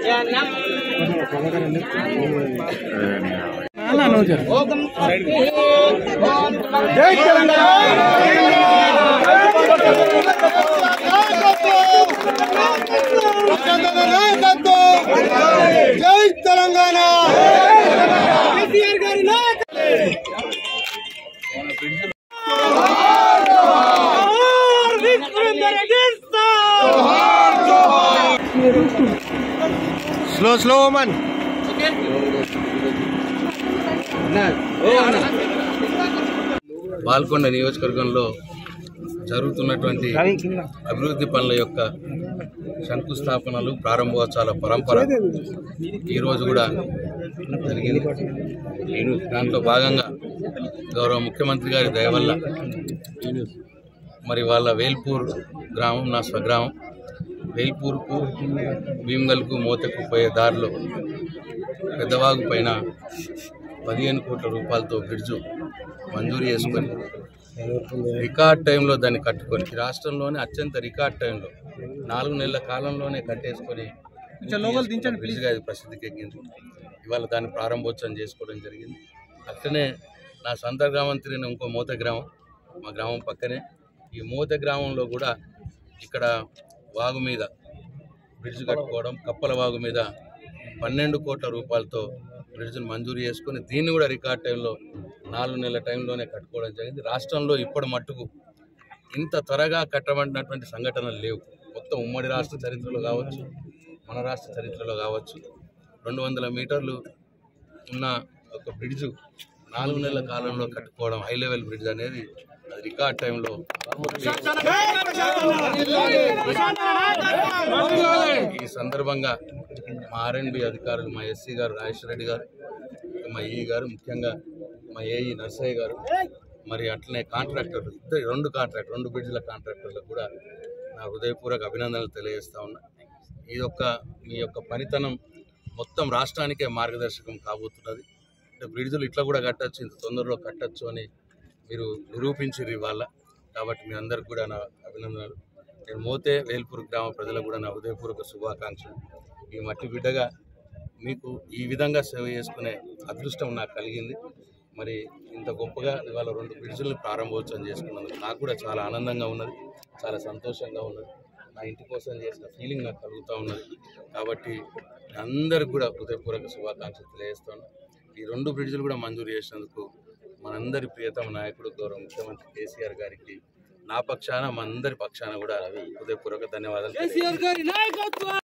జై తెలంగాణ జై తెలంగాణ కేసీఆర్ గారి స్లో స్లో మన్ బాల్కొండ నియోజకవర్గంలో జరుగుతున్నటువంటి అభివృద్ధి పనుల యొక్క శంకుస్థాపనలు ప్రారంభోత్సవాల పరంపర ఈరోజు కూడా జరిగింది దాంట్లో భాగంగా గౌరవ ముఖ్యమంత్రి గారి దయ వల్ల మరి వాళ్ళ వేల్పూర్ గ్రామం నా స్వగ్రామం వేల్పూర్కు భీమ్గల్కు మోతకు పోయే దారిలో పెద్దవాగు పైన పదిహేను కోట్ల రూపాయలతో బ్రిడ్జు మంజూరు చేసుకొని రికార్డ్ టైంలో దాన్ని కట్టుకొని ఈ రాష్ట్రంలోనే అత్యంత రికార్డ్ టైంలో నాలుగు నెలల కాలంలోనే కట్టేసుకొని బ్రిడ్జ్గా ఇది ప్రసిద్ధికి ఎక్కింది ఇవాళ దాన్ని ప్రారంభోత్సవం చేసుకోవడం జరిగింది అట్లనే నా సొంత గ్రామం తిరిగిన ఇంకో మూత గ్రామం మా గ్రామం పక్కనే ఈ మూత గ్రామంలో కూడా ఇక్కడ వాగు మీద బ్రిడ్జ్ కట్టుకోవడం కప్పల వాగు మీద పన్నెండు కోట్ల రూపాయలతో బ్రిడ్జ్ను మంజూరు చేసుకొని దీన్ని కూడా రికార్డ్ టైంలో నాలుగు నెలల టైంలోనే కట్టుకోవడం జరిగింది రాష్ట్రంలో ఇప్పటి మట్టుకు ఇంత త్వరగా కట్టబడినటువంటి సంఘటనలు లేవు మొత్తం ఉమ్మడి రాష్ట్ర చరిత్రలో కావచ్చు మన రాష్ట్ర చరిత్రలో కావచ్చు రెండు వందల మీటర్లు ఉన్న ఒక బ్రిడ్జ్ నాలుగు నెలల కాలంలో కట్టుకోవడం హై లెవెల్ బ్రిడ్జ్ అనేది అది రికార్డ్ టైంలో ఈ సందర్భంగా మా ఆర్ఎండ్బి అధికారులు మా ఎస్సీ గారు రాజేశ్వర రెడ్డి గారు మా ఈ గారు ముఖ్యంగా మా ఏఈ నర్సయ్య గారు మరి అట్లనే కాంట్రాక్టర్లు ఇద్దరు రెండు కాంట్రాక్టర్ రెండు బ్రిడ్జ్ల కాంట్రాక్టర్లకు కూడా నా హృదయపూర్వక అభినందనలు తెలియజేస్తా ఉన్నా ఈ యొక్క మీ యొక్క పనితనం మొత్తం రాష్ట్రానికే మార్గదర్శకం కాబోతున్నది అంటే బ్రిడ్జ్లు ఇట్లా కూడా కట్టచ్చు ఇంత తొందరలో కట్టచ్చు అని మీరు నిరూపించారు ఇవాళ కాబట్టి మీ అందరికి కూడా నా అభినందనలు నేను మోతే వేల్పూర్ గ్రామ ప్రజలకు కూడా నా హృదయపూర్వక శుభాకాంక్షలు ఈ మట్టి బిడ్డగా మీకు ఈ విధంగా సేవ చేసుకునే అదృష్టం నాకు కలిగింది మరి ఇంత గొప్పగా ఇవాళ రెండు బ్రిడ్జులను ప్రారంభోత్సవం చేసుకున్నందుకు నాకు కూడా చాలా ఆనందంగా ఉన్నది చాలా సంతోషంగా ఉన్నది నా ఇంటి కోసం చేసిన ఫీలింగ్ నాకు కలుగుతూ ఉన్నది కాబట్టి అందరికి కూడా హృదయపూర్వక శుభాకాంక్షలు తెలియజేస్తాను ఈ రెండు బ్రిడ్జులు కూడా మంజూరు చేసినందుకు మనందరి ప్రియతమ నాయకుడు గౌరవ ముఖ్యమంత్రి కేసీఆర్ గారికి నా పక్షాన మనందరి పక్షాన కూడా హృదయపూర్వక ధన్యవాదాలు తెలియజేస్తున్నాను.